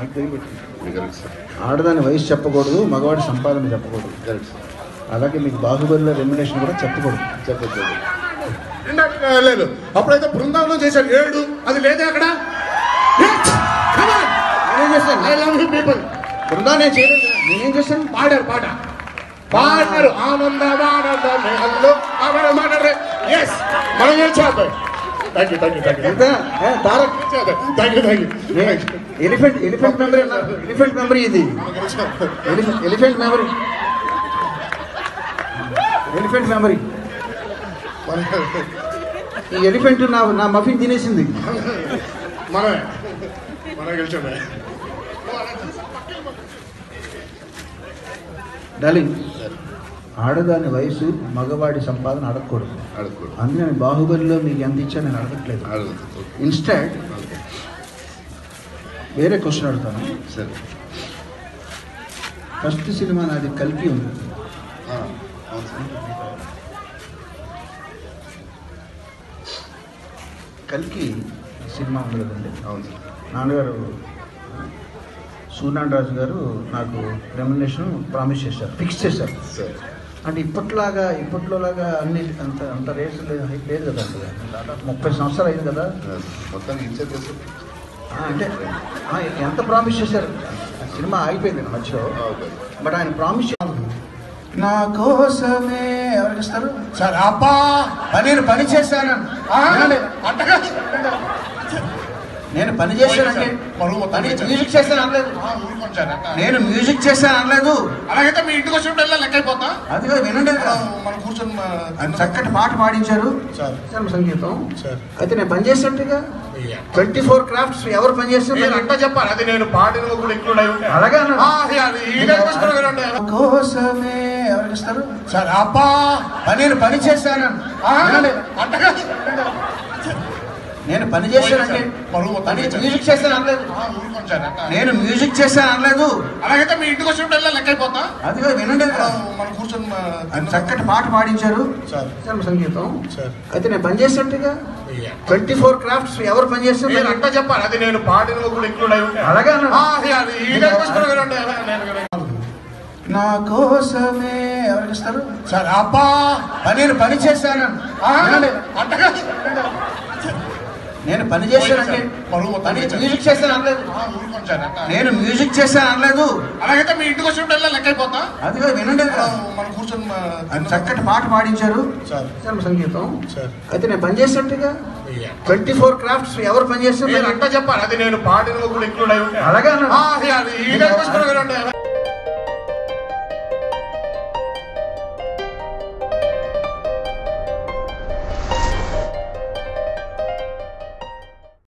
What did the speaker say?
Correct sir ఆడదాని వయసు చెప్పకూడదు మగవాడి సంపాదన చెప్పకూడదు కరెక్ట్ సార్ అలాగే మీకు బాహుబలిలో రెమ్యునేషన్ కూడా చెప్పకూడదు చెప్పచ్చు ఇందాక లేదు అప్పుడైతే బృందావనం చేశారు ఏడు అది లేదే అక్కడ నేనేం చేశాను I love you people Brinda నేను చేయలేదు కదా. నేనేం చేశాను పాడారు పాట పాడారు ఆనంద ఆనంద మేఘంలో ఆనంద మాట్లాడారు ఎస్ మనం చేసాం thank you thank you thank you ఎంత ఏ, Tarak thank you thank you elephant elephant memory elephant memory ఇది elephant elephant memory elephant memory ఈ ఎలిఫెంట్ నా నా మఫిన్ తినేసింది మనమే మనం గెలిచామే డార్లింగ్ ఆడదాని వయసు మగవాడి సంపాదన అడగకూడదు ఆడకూడదు అందుకని బాహుబలిలో మీకు ఎంత ఇచ్చా నేను అడగట్లేదు ఆడదు ఇన్స్టాంట్ వేరే క్వశ్చన్ అడుగుతాను సరే ఫస్ట్ సినిమా నాది కల్కి ఉంది ఆ, అవును సార్ కల్కి సినిమా ఉంది కదండి అవును సార్ నాన్నగారు సూర్యనారాయణ రాజు గారు నాకు రెమ్యునేషన్ ప్రామిస్ చేశారు ఫిక్స్ చేశారు సార్ అంటే ఇప్పట్లాగా ఇప్పట్లోలాగా అన్ని అంత అంత రేట్స్ లేదు హైట్ లేదు కదా అంత దాదాపు ముప్పై సంవత్సరాలు అయింది కదా మొత్తానికి ఇచ్చేది సార్ ఆ, అంటే ఆ, ఎంత ప్రామిస్ చేశారు ఆ సినిమా ఆగిపోయింది మధ్యలో ఓకే బట్ ఆయన ప్రామిస్ నా కోసమే ఎవరికి ఇస్తారు సరే అబ్బా నేను పని చేశాను ఆ, వినండి. అంతగా నేను పని చేశానంటే పరువు మొత్తం పని తెచ్చారు. మ్యూజిక్ చేశాను అనలేదు ఆ, ఊరుకోండి సార్ అట్లా. నేను మ్యూజిక్ చేశాను అనలేదు అలాగైతే మీ ఇంటికి వచ్చినప్పుడు లెక్క అయిపోతా అది కాదు వినండి మనం మనం కూర్చొని మా- ఆయన చక్కటి పాట పాడించారు సార్ సినిమా సంగీతం సార్ అయితే నేను పని చేసినట్టుగా అయ్యా. ట్వంటీ ఫోర్ క్రాఫ్ట్స్ ఎవరు పని మీరు చేస్తారు అంతా చెప్పాలి అది నేను పాడిన కూడా ఇంక్లూడ్ అయి ఉంటాయి అలాగే అన్నాడు. ఆ, అది- అది ఈ టైం వస్తున్నారు కదండి. కోసమే ఎవరికి ఇస్తారు సరే అబ్బా నేను పని చేశాను ఆ, వినండి. అంతగా నేను పని చేశానంటే పరువు మొత్తం పని తెచ్చారు. మ్యూజిక్ చేశాను అనలేదు ఆ, ఊరుకోండి సార్ అట్లా. నేను మ్యూజిక్ చేశాను అనలేదు అలాగైతే మీ ఇంటికి వచ్చినప్పుడు లెక్క అయిపోతా అది కాదు వినండి మనం మనం కూర్చొని మా- ఆయన చక్కటి పాట పాడించారు సార్ సినిమా సంగీతం సార్ అయితే నేను పని చేసినట్టుగా అయ్యా. ట్వంటీ ఫోర్ క్రాఫ్ట్స్ ఎవరు పని మీరు చేస్తారు అంతా చెప్పాలి అది నేను పాడిన కూడా ఇంక్లూడ్ అయి ఉంటాయి అలాగే అన్నాడు. ఆ, అది- అది ఈ టైం వస్తున్నారు కదండి. నేను కదా. నా కోసమే ఎవరికి ఇస్తారు సరే అబ్బా నేను పని చేశాను ఆ, వినండి. అంతగా నేను పని చేశానంటే పరువు మొత్తం పని తెచ్చారు. మ్యూజిక్ చేశాను అనలేదు ఆ, ఊరుకోండి సార్ అట్లా. నేను మ్యూజిక్ చేశాను అనలేదు అలాగైతే మీ ఇంటికి వచ్చినప్పుడు లెక్క అయిపోతా అది కాదు వినండి మనం మనం కూర్చొని మా- ఆయన చక్కటి పాట పాడించారు సార్ సినిమా సంగీతం సార్ అయితే నేను పని చేసినట్టుగా అయ్యా. ట్వంటీ ఫోర్ క్రాఫ్ట్స్ ఎవరు పని మీరు చేస్తారు అంతా చెప్పాలి అది నేను పాడిన కూడా ఇంక్లూడ్ అయి ఉంటాయి అలాగే అన్నాడు. ఆ, అది- అది ఈ టైం వస్తున్నారు కదండి.